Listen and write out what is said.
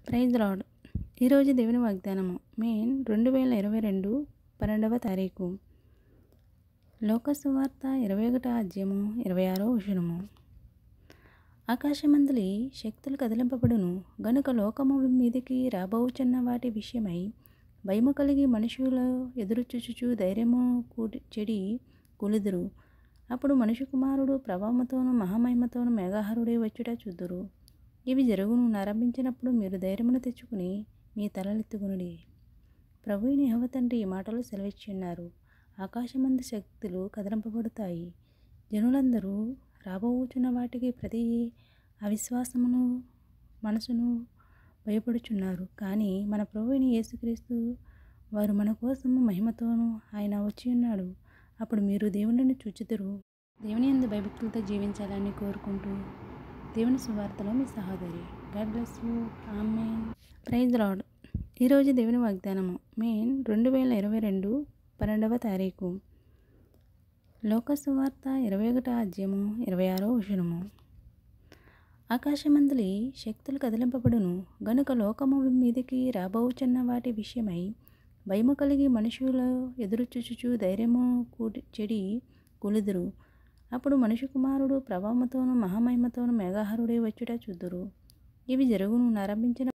praise Lord ఈరోజు దేవుని వాగ్దానము మెయిన్ రెండు వేల ఇరవై రెండు పన్నెండవ తారీఖు లోకసువార్త ఇరవై ఒకటో అధ్యాయము ఇరవై ఆరో వచనము ఆకాశమందలి శక్తులు కదిలింపబడును గనుక లోకము మీదికి రాబోచున్న వాటి విషయమై భయము కలిగి మనుషులు ఎదురుచూచుచు ధైర్యము కూడి చెడి కులుదురు అప్పుడు మనుషు కుమారుడు ప్రభావముతోను మహామహిమతోను మేఘాహారుడే వచ్చుట చూద్దురు ఇవి జరుగును ఆరంభించినప్పుడు మీరు ధైర్యమును తెచ్చుకుని మీ తలలెత్తుకునుడి ప్రభువుని యెహోవా తండ్రి ఈ మాటలు సెలవిచ్చున్నారు ఆకాశమంది శక్తులు కదిలింపబడతాయి జనులందరూ రాబోచున్న వాటికి ప్రతి అవిశ్వాసమును మనసును భయపడుచున్నారు కానీ మన ప్రభువుని యేసుక్రీస్తు వారు మన కోసము మహిమతోనూ ఆయన వచ్చి ఉన్నాడు అప్పుడు మీరు దేవునిని చూచుదురు దేవుని ఎందు భయభక్తులతో జీవించాలని కోరుకుంటూ దేవుని సువార్తలో మీ సహోదరి గాడ్ బ్లెస్ యూ ఆమె ప్రైజ్ లాడ్ ఈరోజు దేవుని వాగ్దానము మెయిన్ రెండు వేల ఇరవై రెండు పన్నెండవ తారీఖు లోక సువార్త ఇరవై ఒకటో అధ్యాయము ఇరవై ఆరో వచనము ఆకాశమందలి శక్తులు కదిలింపబడును గనుక లోకము మీదికి రాబోచున్న వాటి విషయమై భయము కలిగి మనుషులు ఎదురుచూచుచు ధైర్యము కూడి చెడి కులుదురు అప్పుడు మనుషు కుమారుడు ప్రభావముతోను మహామహిమతోను మేఘాహారుడే వచ్చుట చూద్దురు ఇవి జరుగును ఆరంభించిన